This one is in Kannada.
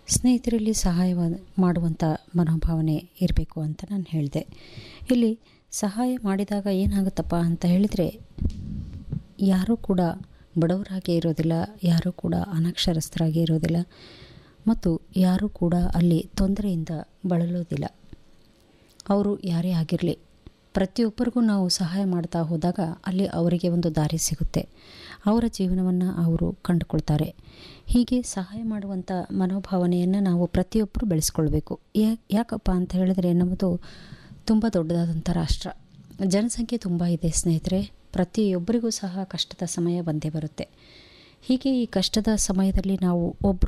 ಸ್ನೇಹಿತರಲ್ಲಿ ಸಹಾಯ ಮಾಡುವಂಥ ಮನೋಭಾವನೆ ಇರಬೇಕು ಅಂತ ನಾನು ಹೇಳಿದೆ ಇಲ್ಲಿ ಸಹಾಯ ಮಾಡಿದಾಗ ಏನಾಗುತ್ತಪ್ಪ ಅಂತ ಹೇಳಿದರೆ ಯಾರೂ ಕೂಡ ಬಡವರಾಗಿ ಇರೋದಿಲ್ಲ ಯಾರೂ ಕೂಡ ಅನಕ್ಷರಸ್ಥರಾಗಿ ಇರೋದಿಲ್ಲ ಮತ್ತು ಯಾರೂ ಕೂಡ ಅಲ್ಲಿ ತೊಂದರೆಯಿಂದ ಬಳಲೋದಿಲ್ಲ ಅವರು ಯಾರೇ ಆಗಿರಲಿ ಪ್ರತಿಯೊಬ್ಬರಿಗೂ ನಾವು ಸಹಾಯ ಮಾಡ್ತಾ ಹೋದಾಗ ಅಲ್ಲಿ ಅವರಿಗೆ ಒಂದು ದಾರಿ ಸಿಗುತ್ತೆ ಅವರ ಜೀವನವನ್ನು ಅವರು ಕಂಡುಕೊಳ್ತಾರೆ ಹೀಗೆ ಸಹಾಯ ಮಾಡುವಂಥ ಮನೋಭಾವನೆಯನ್ನು ನಾವು ಪ್ರತಿಯೊಬ್ಬರು ಬೆಳೆಸ್ಕೊಳ್ಬೇಕು ಯಾಕಪ್ಪ ಅಂತ ಹೇಳಿದರೆ ನಮ್ಮದು ತುಂಬ ದೊಡ್ಡದಾದಂಥ ರಾಷ್ಟ್ರ ಜನಸಂಖ್ಯೆ ತುಂಬ ಇದೆ ಸ್ನೇಹಿತರೆ ಪ್ರತಿಯೊಬ್ಬರಿಗೂ ಸಹ ಕಷ್ಟದ ಸಮಯ ಬಂದೇ ಬರುತ್ತೆ ಹೀಗೆ ಈ ಕಷ್ಟದ ಸಮಯದಲ್ಲಿ ನಾವು ಒಬ್ಬರು